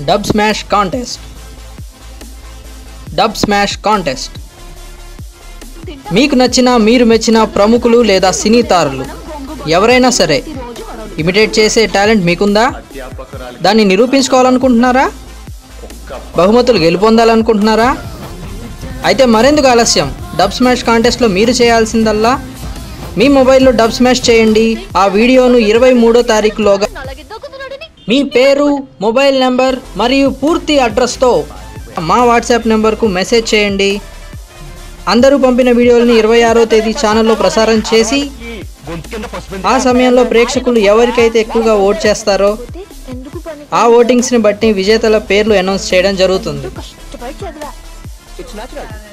dub smash contest dub smash contest మీకు నచ్చిన మీరు మెచ్చిన ప్రముఖులు లేదా సినీ తారులు ఎవరైనా సరే ఇమిటేట్ చేసే టాలెంట్ మీకుందా దాన్ని నిరూపించుకోవాలనుకుంటున్నారా బహుమతులు గెలుపొందాలనుకుంటున్నారా అయితే మరెందుకు ఆలస్యం డబ్ స్మాష్ కాంటెస్ట్లో మీరు చేయాల్సిందల్లా మీ మొబైల్లో డబ్ స్మాష్ చేయండి ఆ వీడియోను ఇరవై మూడో తారీఖులోగా మీ పేరు మొబైల్ నెంబర్ మరియు పూర్తి అడ్రస్తో మా వాట్సాప్ నెంబర్కు మెసేజ్ చేయండి అందరూ పంపిన వీడియోలను ఇరవై ఆరో తేదీ ఛానల్లో ప్రసారం చేసి ఆ సమయంలో ప్రేక్షకులు ఎవరికైతే ఎక్కువగా ఓట్ చేస్తారో ఎందుకు పని ఆ ఓటింగ్స్ని బట్టి విజేతల పేర్లు అనౌన్స్ చేయడం జరుగుతుంది కష్టపడి చదివా ఇట్స్ న్యాచురల్